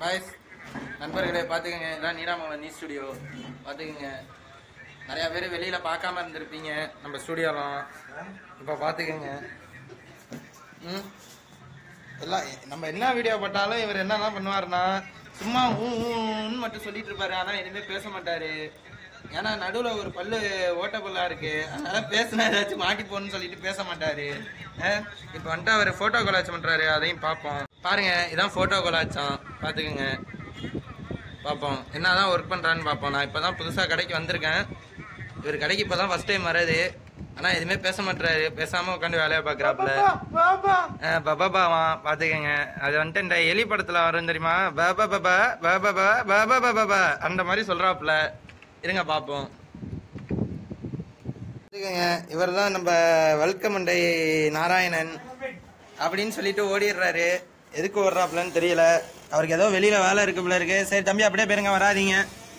boys நண்பர்களே பார்த்துக்கங்க இதான் நீடாமங்கலம் நீ ஸ்டுடியோ பார்த்துக்கங்க நிறையா பேர் வெளியில் பார்க்காம இருந்திருப்பீங்க நம்ம ஸ்டுடியோலாம் இப்போ பார்த்துக்கங்க ம் எல்லாம் நம்ம என்ன வீடியோ போட்டாலும் இவர் என்னெல்லாம் பண்ணுவாருன்னா சும்மா ஊ ஊன்னு மட்டும் சொல்லிட்டு இருப்பாரு ஆனால் எதுவுமே பேச மாட்டாரு ஏன்னா நடுவில் ஒரு பல்லு ஓட்ட பல்லா இருக்கு அதனால பேசினா ஏதாச்சும் மாட்டி போன்னு சொல்லிட்டு பேச மாட்டாரு இப்போ வந்துட்டு அவர் ஃபோட்டோ கொலாச் பண்றாரு அதையும் பார்ப்போம் பாருங்க இதான் ஃபோட்டோ கொலாச்சம் பார்த்துக்குங்க பார்ப்போம் என்னதான் ஒர்க் பண்றான்னு பார்ப்போம் நான் இப்போதான் புதுசாக கடைக்கு வந்திருக்கேன் இவர் கடைக்கு இப்போதான் ஃபர்ஸ்ட் டைம் வர்றது ஆனால் எதுவுமே பேச மாட்டாரு பேசாமல் உட்காந்து வேலையை பார்க்குறாப்புல பபாபாவா பாத்துக்கங்க அது வந்துட்டு இந்த எலி படத்துல வரும் தெரியுமா பபா பபா பபா பபா பபா அந்த மாதிரி சொல்றாப்புல இருங்க பாப்போம் பாத்துக்கங்க இவர் தான் நம்ம வல்கமண்டை நாராயணன் அப்படின்னு சொல்லிட்டு ஓடிடுறாரு எதுக்கு ஓடுறாப்புலன்னு தெரியல அவருக்கு ஏதோ வெளியில வேலை இருக்கு போல இருக்கு சரி தம்பி அப்படியே போயிருங்க வராதீங்க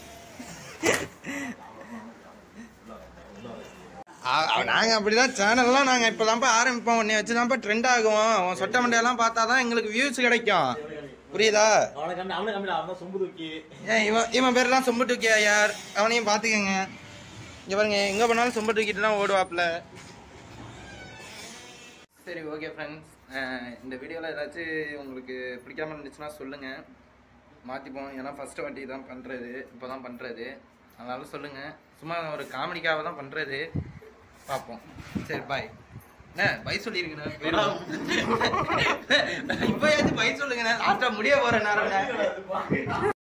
ஆ- ஆ- நாங்க அப்படிதான் சேனல்லாம் நாங்க இப்பதான்ப்பா ஆரம்பிப்போம் உன்னை வச்சுதான்ப்பா ட்ரெண்ட் ஆகும் அவன் சொட்ட மண்டையெல்லாம் பார்த்தாதான் எங்களுக்கு வியூஸ் கிடைக்கும் புரியுதா அவனை கம்மி அவனை கம்மி அவன் தான் சொம்பு தூக்கி ஏன் இவன் இவன் பேர்லாம் சொம்பு தூக்கியா யார் அவனையும் பாத்துக்கங்க இங்க பாருங்க எங்க போனாலும் சொம்பு தூக்கிட்டு தான் ஓடுவாப்ல சரி ஓகே ஃப்ரெண்ட்ஸ் இந்த வீடியோவில் ஏதாச்சும் உங்களுக்கு பிடிக்காம இருந்துச்சுன்னா சொல்லுங்க மாற்றிப்போம் ஏன்னா ஃபர்ஸ்ட் வாட்டி தான் பண்ணுறது இப்போ தான் பண்ணுறது அதனால சொல்லுங்க சும்மா ஒரு காமெடிக்காக தான் பண்ணுறது பார்ப்போம் சரி பாய் என்ன பை சொல்லியிருக்கேன் இப்போ ஏதாச்சும் பை சொல்லுங்கண்ணே லாஸ்ட்டாக முடிய போகிற நேரம்